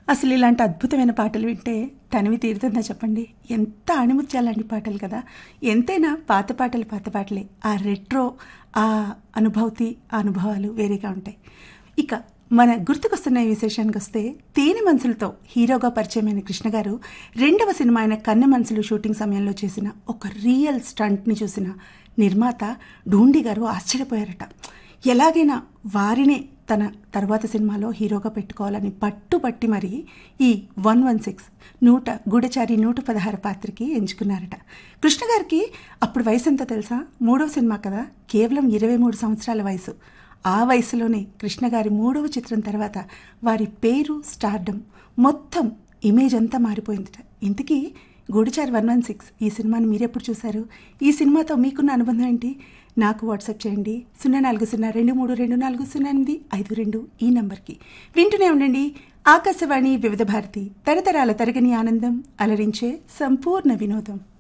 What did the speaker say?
అసలు ఇలాంటి అద్భుతమైన పాటలు వింటే తనివి తీరుతుందా చెప్పండి ఎంత అణిముత్యాలండి పాటలు కదా ఎంతైనా పాత పాటలు పాత పాటలే ఆ రెట్రో ఆ అనుభూతి ఆ అనుభవాలు వేరేగా ఉంటాయి ఇక మన గుర్తుకొస్తున్న ఈ విశేషానికి వస్తే తేనె మనసులతో హీరోగా పరిచయమైన కృష్ణ గారు రెండవ సినిమా అయిన కన్నె మనసులు షూటింగ్ సమయంలో చేసిన ఒక రియల్ స్టంట్ని చూసిన నిర్మాత ఢూండి గారు ఆశ్చర్యపోయారట ఎలాగైనా వారినే తన తర్వాత సినిమాలో హీరోగా పెట్టుకోవాలని పట్టుబట్టి మరి ఈ వన్ వన్ సిక్స్ నూట గూఢచారి నూట పదహారు పాత్రకి ఎంచుకున్నారట కృష్ణ గారికి అప్పుడు వయసు ఎంత తెలుసా మూడవ సినిమా కదా కేవలం ఇరవై మూడు సంవత్సరాల వయసు ఆ వయసులోనే కృష్ణ గారి మూడవ చిత్రం తర్వాత వారి పేరు స్టార్డమ్ మొత్తం ఇమేజ్ అంతా మారిపోయిందట ఇంతకీ గూడిచారి వన్ వన్ సిక్స్ ఈ సినిమాని మీరెప్పుడు చూశారు ఈ సినిమాతో మీకున్న అనుబంధం ఏంటి నాకు వాట్సాప్ చేయండి సున్నా నాలుగు సున్నా రెండు మూడు రెండు నాలుగు సున్నా ఎనిమిది ఐదు రెండు ఈ నంబర్కి వింటూనే ఉండండి ఆకాశవాణి వివిధ భారతి తరతరాల తరగని ఆనందం అలరించే సంపూర్ణ వినోదం